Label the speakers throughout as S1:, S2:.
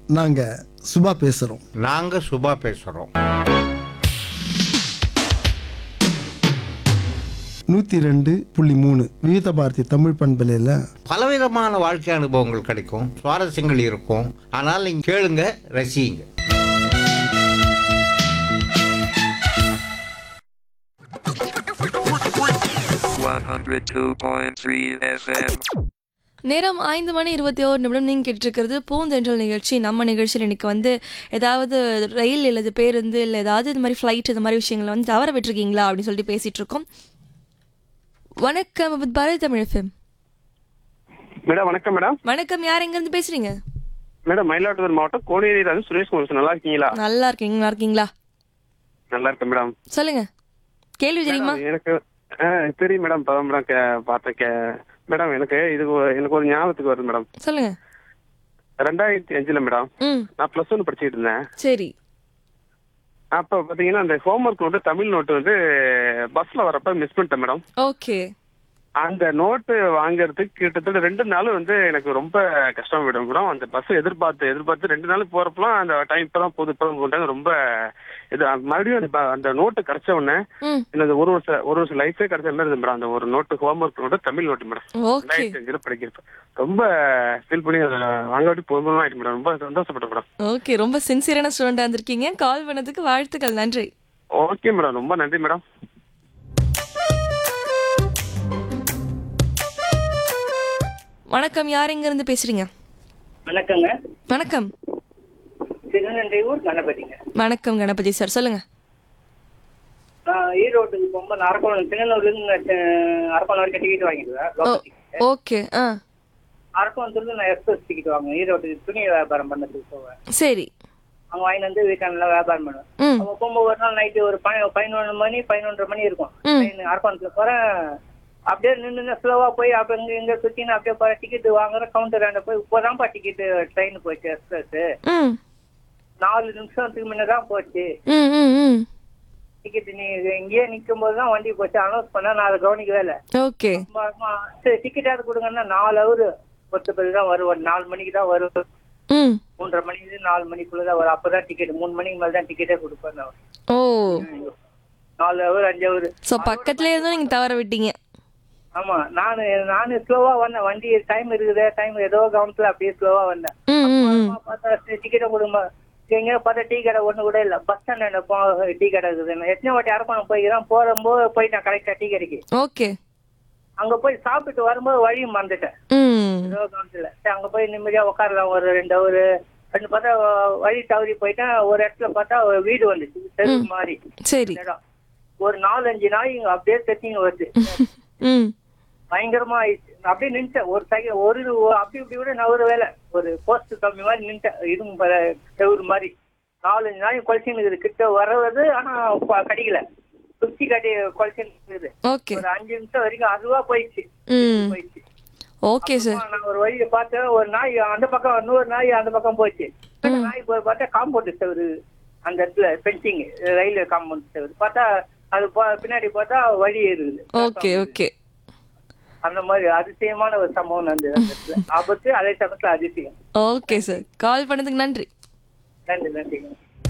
S1: நாங்க சுபா பேசுறோம்
S2: நாங்க சுபா பேசுறோம்
S1: நூத்தி ரெண்டு புள்ளி மூணு விவித பாரதி தமிழ் பண்பலையில
S2: பலவிதமான வாழ்க்கை அனுபவங்கள் கிடைக்கும் சுவாரஸ்யங்கள் இருக்கும் ஆனால் நீங்க கேளுங்க ரசியுங்க
S3: one hundred two point three FM.
S4: நேரம் ஐந்து மணி இருபத்தி ஓரு நிமிடம் நீங்கள் கேட்டிருக்கிறது பூந்தென்றல் நிகழ்ச்சி நம்ம நிகழ்ச்சியில் இன்னைக்கு வந்து ஏதாவது ரயில் இல்லது பேருந்து இல்லை ஏதாவது இது மாதிரி ஃப்ளைட் இது மாதிரி விஷயங்களை வந்து தவற விட்டுருக்கீங்களா அப்படின்னு சொல்லிட்டு பேசிட்டு இருக்கோம் வணக்கம் with Bharathi Tamil FM.
S5: Madam வணக்கம் மேடம்
S4: வணக்கம் யார் எங்கேருந்து பேசுறீங்க
S5: மேடம் மயிலாடுதுறை மாவட்டம் கோனேரியிலிருந்து சுரேஷ் குமார் நல்லா இருக்கீங்களா
S4: நல்லா இருக்கீங்க நல்லா இருக்கீங்களா
S5: நல்லா இருக்கேன் மேடம்
S4: சொல்லுங்க கேள்வி தெரியுமா
S5: மேடம், எனக்கு ஆ, தெரியும் மேடம் இப்பதான் மேடம் கே- பார்த்தேன் கே மேடம் எனக்கு இது ஒரு- எனக்கு ஒரு ஞாபகத்துக்கு வருது மேடம்
S4: சொல்லுங்க
S5: ரெண்டாயிரத்தி அஞ்சுல மேடம்
S4: ம்
S5: நான் பிளஸ் ஒன் படிச்சுட்டு இருந்தேன்
S4: சரி
S5: அப்ப பாத்தீங்கன்னா அந்த ஹோம்ஒர்க் நோட்டு தமிழ் நோட்டு வந்து பஸ்ல வரப்ப மிஸ் பண்ணிட்டேன் மேடம்
S4: ஓகே
S5: அந்த நோட்டு வாங்குறதுக்கு கிட்டத்தட்ட ரெண்டு நாள் வந்து எனக்கு ரொம்ப கஷ்டம் விடும் மேடம் அந்த பஸ் எதிர்பார்த்து எதிர்பார்த்து ரெண்டு நாள் போறப்பலாம் அந்த டைம் இப்பதான் போகுது இப்பதான் போகுது ரொம்ப இது மறுபடியும் அந்த ப- அந்த நோட்டு கிடைச்ச உடனே
S4: ம்
S5: எனக்கு ஒரு வருஷம் ஒரு வருஷம் லைஃபே கிடைச்ச மாதிரி இருந்தது மேடம் அந்த ஒரு note homework note Tamil note madam
S4: okay
S5: ரெண்டாயிரத்தி அஞ்சுல படிக்கிறப்ப ரொம்ப ஃபீல் பண்ணி அதை வாங்காட்டி போதும் ஆயிட்டு மேடம் ரொம்ப சந்தோஷப்பட்டேன் மேடம்
S4: ஓகே ரொம்ப சின்சியரான ஸ்டூடெண்டாக இருந்திருக்கீங்க கால் பண்ணதுக்கு வாழ்த்துக்கள் நன்றி
S5: ஓகே மேடம் ரொம்ப நன்றி மேடம்
S4: வணக்கம் யார் எங்கேருந்து பேசுறீங்க
S6: வணக்கங்க
S4: வணக்கம்
S6: திருநெல்வேலூர் கணபதிங்க
S4: வணக்கம் கணபதி சார் சொல்லுங்க
S6: நான் ஈரோட்டுக்கு போகும்போது நான் அரக்கோணம் திருநெல்வேலிருந்து அரக்கோணம் வரைக்கும் டிக்கெட் வாங்கிடுவேன்
S4: ஓ
S6: local ticket.
S4: ஓகே ஆ
S6: அரக்கோணத்துலேருந்து நான் எக்ஸ்பிரஸ் டிக்கெட் வாங்குவேன் ஈரோட்டுக்கு துணி வியாபாரம் பண்ணதுக்கு போவேன்
S4: சரி
S6: அவங்க வாங்கி வந்து வீக்கெண்ட்ல வியாபாரம் பண்ணுவேன்
S4: ம்
S6: அவங்க போகும்போது ஒரு நாள் நைட்டு ஒரு ப- பதினொன்று மணி பதினொன்றரை மணி இருக்கும்
S4: ம்.
S6: ட்ரெயின் அரக்கோணத்தில் போகிறேன் அப்படியே நின்று ஸ்லோவா போய் அப்போ இங்கே இங்கே சுற்றின்னு அப்படியே போய் டிக்கெட் வாங்குறேன் கவுண்டர் ஆண்ட போய் இப்போதான்ப்பா டிக்கெட்டு ட்ரெயின் போச்சு எக்ஸ்பிரஸ்
S4: ம்
S6: நாலு நிமிஷத்துக்கு முன்ன தான் போச்சு
S4: ம் ம் ம்
S6: டிக்கெட் நீ இங்கேயே நிற்கும் போது தான் வண்டி போச்சு அனௌன்ஸ் பண்ணா நான் அதை கவனிக்கவே இல்லை
S4: ஓகே
S6: அம்மா, அம்மா, சரி டிக்கெட்டாவது கொடுங்கன்னா நாலு ஹவர் பொறுத்த பிறகு தான் வரும் ஒரு நாலு மணிக்கு தான் வரும்
S4: ம்
S6: மூன்றரை மணிக்கு நாலு மணிக்குள்ள தான் வரும் அப்பதான் டிக்கெட் மூணு மணிக்கு மேல தான் டிக்கெட்டே கொடுப்பேன் நான்.
S4: ஓ
S6: நாலு ஹவர் அஞ்சு ஹவர்
S4: ஸோ பக்கத்துலேயே இருந்தும் நீங்கள் தவற விட்டீங்க
S6: ஆமா நானு நானு ஸ்லோவா வந்தேன் வண்டி டைம் இருக்குது டைம் ஏதோ கவனத்துல அப்படியே ஸ்லோவா வந்தேன்
S4: ம் ம் ம்
S6: அம்மா பார்த்தா டிக்கெட்டை கொடுங்க எங்க பார்த்தா டீ கடை ஒண்ணு கூட இல்ல பஸ் ஸ்டாண்ட் டீ கடை இருக்குது எத்தனை வாட்டி அரக்கணும் போய்க்கிறேன் போகும்போது போயிட்டேன் கரெக்டா டீ கடைக்கு
S4: ஓகே
S6: அங்க போய் சாப்பிட்டு வரும்போது வழி மறந்துட்டேன்
S4: ம்
S6: ஏதோ கவனத்துல சரி அங்க போய் நிம்மதியா உட்காரலாம் ஒரு ரெண்டு ஹவர் ரெண்டு பார்த்தா வழி தவறி போயிட்டேன் ஒரு இடத்துல பார்த்தா ஒரு வீடு வந்துச்சு தெரு மாதிரி
S4: சரி
S6: இடம் ஒரு நாலஞ்சு நாய் இங்க அப்படியே தெத்திங்க வருது
S4: ம்
S6: பயங்கரமா ஆயிடுச்சு நான் அப்படியே நின்ட்டேன் ஒரு செகண்ட் ஒரு ஒரு அப்படி இப்படி கூட நவரு வேலை ஒரு போஸ்ட் கம்மி மாதிரி நின்ட்டேன் இதுவும் ப- செவுரு மாதிரி நாலஞ்சு நாய் குழச்சின்னு இருக்குது கிட்ட வர்றது ஆனா ப- கடிக்கல சுத்தி கட்டி குழச்சின்னு இருக்குது
S4: ஓகே
S6: ஒரு அஞ்சு நிமிஷம் வரைக்கும் அதுவா போயிடுச்சு
S4: ம்
S6: போயிடுச்சு
S4: ஓகே சார்
S6: அப்புறமா நான் ஒரு வழியை பார்த்தேன் ஒரு நாய் அந்த பக்கம் இன்னொரு நாய் அந்த பக்கம் போச்சு அந்த நாய் போய் பார்த்தா காம்பவுண்ட் செவரு அந்த இடத்துல ஃபென்சிங் ரயில்வே காம்பவுண்ட் செவரு பார்த்தா அது பா- பின்னாடி பார்த்தா வழி இருக்குது
S4: ஓகே ஓகே
S6: அந்த மாதிரி அதிசயமான ஒரு சம்பவம் நடந்தது அந்த இடத்துல ஆபத்து அதே சமயத்துல அதிசயம்
S4: ஓகே சார் கால் பண்ணதுக்கு நன்றி
S6: நன்றி நன்றிங்க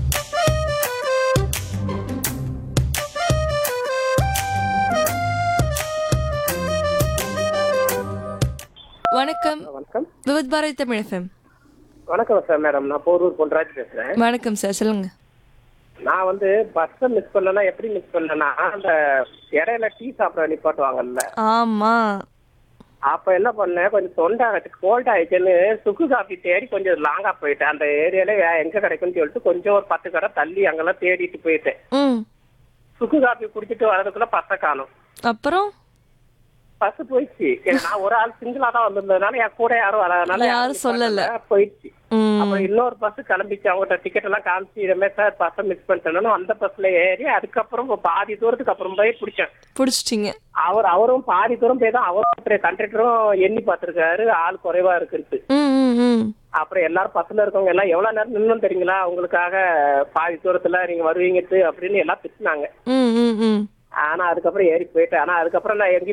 S4: வணக்கம்
S5: வணக்கம்
S4: விவத் பாரதி தமிழ் எஃப்எம்
S5: வணக்கம் சார் மேடம் நான் போரூர் பொன்ராஜ் பேசுறேன்
S4: வணக்கம் சார் சொல்லுங்க
S5: நான் வந்து பஸ்ஸை மிஸ் பண்ணனா எப்படி மிஸ் பண்ணேன்னா அந்த இடையில டீ சாப்பிட நிப்பாட்டுவாங்கல்ல
S4: ஆமா
S5: அப்ப என்ன பண்ணேன் கொஞ்சம் தொண்டை கோல்ட் ஆயிடுச்சுன்னு சுக்கு காஃபி தேடி கொஞ்சம் லாங்கா போயிட்டேன் அந்த ஏரியால வே- எங்க கிடைக்கும்னு சொல்லிட்டு கொஞ்சம் ஒரு பத்து கடை தள்ளி அங்கெல்லாம் தேடிட்டு போயிட்டேன்
S4: ம்
S5: சுக்கு காஃபி குடிச்சிட்டு வரதுக்குள்ள பஸ்ஸை காணும்
S4: அப்புறம்
S5: பஸ் போயிடுச்சு ஏன்னா நான் ஒரு ஆள் சிங்கிளா தான் வந்திருந்ததுனால என் கூட யாரும் வராதனால
S4: யாரும் சொல்லல.
S5: போயிடுச்சு
S4: ம்
S5: அப்புறம் இன்னொரு பஸ் கிளம்பிச்சு அவங்ககிட்ட டிக்கெட் எல்லாம் காமிச்சு இதே சார் பஸ்ஸை மிஸ் பண்ணிட்டேன்னு அந்த பஸ்ல ஏறி அதுக்கப்புறம் ஒரு பாதி தூரத்துக்கு அப்புறம் போய் பிடிச்சேன்
S4: பிடிச்சிட்டிங்க
S5: அவர் அவரும் பாதி தூரம் போய் தான் அவரும் கண்டக்டரும் எண்ணி பார்த்திருக்காரு ஆள் குறைவா இருக்குன்ட்டு
S4: ம் ம் ம்
S5: அப்புறம் எல்லாரும் பஸ்ல இருக்கவங்க எல்லாம் எவ்வளவு நேரம் நின்னு தெரியுங்களா உங்களுக்காக பாதி தூரத்துல நீங்க வருவீங்கட்டு அப்படின்னு எல்லாம் திட்டினாங்க
S4: ம் ம் ம்
S5: ஆனா அதுக்கப்புறம் ஏறி போயிட்டேன் ஆனா அதுக்கப்புறம் நான் எங்கேயும்